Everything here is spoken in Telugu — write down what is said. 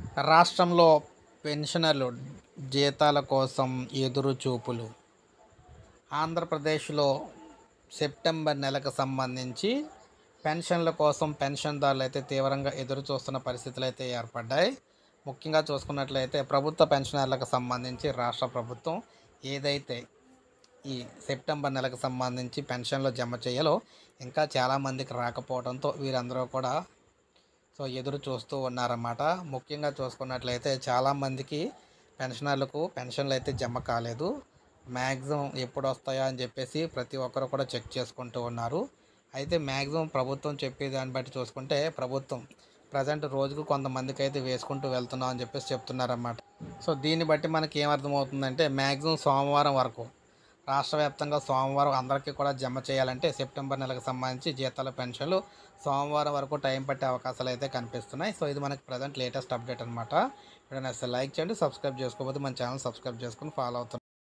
రాష్ట్రంలో పెన్షనర్లు జీతాల కోసం ఎదురు చూపులు ఆంధ్రప్రదేశ్లో సెప్టెంబర్ నెలకు సంబంధించి పెన్షన్ల కోసం పెన్షన్దారులు అయితే తీవ్రంగా ఎదురు చూస్తున్న పరిస్థితులు అయితే ఏర్పడ్డాయి ముఖ్యంగా చూసుకున్నట్లయితే ప్రభుత్వ పెన్షనర్లకు సంబంధించి రాష్ట్ర ప్రభుత్వం ఏదైతే ఈ సెప్టెంబర్ నెలకు సంబంధించి పెన్షన్లు జమ చేయాలో ఇంకా చాలామందికి రాకపోవడంతో వీరందరూ కూడా సో ఎదురు చూస్తూ ఉన్నారన్నమాట ముఖ్యంగా చూసుకున్నట్లయితే చాలామందికి పెన్షనర్లకు పెన్షన్లు అయితే జమ కాలేదు మ్యాక్సిమం ఎప్పుడు వస్తాయా అని చెప్పేసి ప్రతి ఒక్కరు కూడా చెక్ చేసుకుంటూ ఉన్నారు అయితే మ్యాక్సిమం ప్రభుత్వం చెప్పే దాన్ని బట్టి చూసుకుంటే ప్రభుత్వం ప్రజెంట్ రోజుకు కొంతమందికి అయితే వేసుకుంటూ వెళ్తున్నాం అని చెప్పేసి చెప్తున్నారన్నమాట సో దీన్ని బట్టి మనకి ఏమర్థమవుతుందంటే మ్యాక్సిమం సోమవారం వరకు రాష్ట్ర వ్యాప్తంగా సోమవారం అందరికీ కూడా జమ చేయాలంటే సెప్టెంబర్ నెలకు సంబంధించి జీతాల పెన్షన్లు సోమవారం వరకు టైం పట్టే అవకాశాలు అయితే కనిపిస్తున్నాయి సో ఇది మనకి ప్రజెంట్ లేటెస్ట్ అప్డేట్ అనమాట ఇప్పుడు లైక్ చేయండి సబ్స్క్రైబ్ చేసుకోకపోతే మన ఛానల్ సబ్స్క్రైబ్ చేసుకుని ఫాలో అవుతున్నాం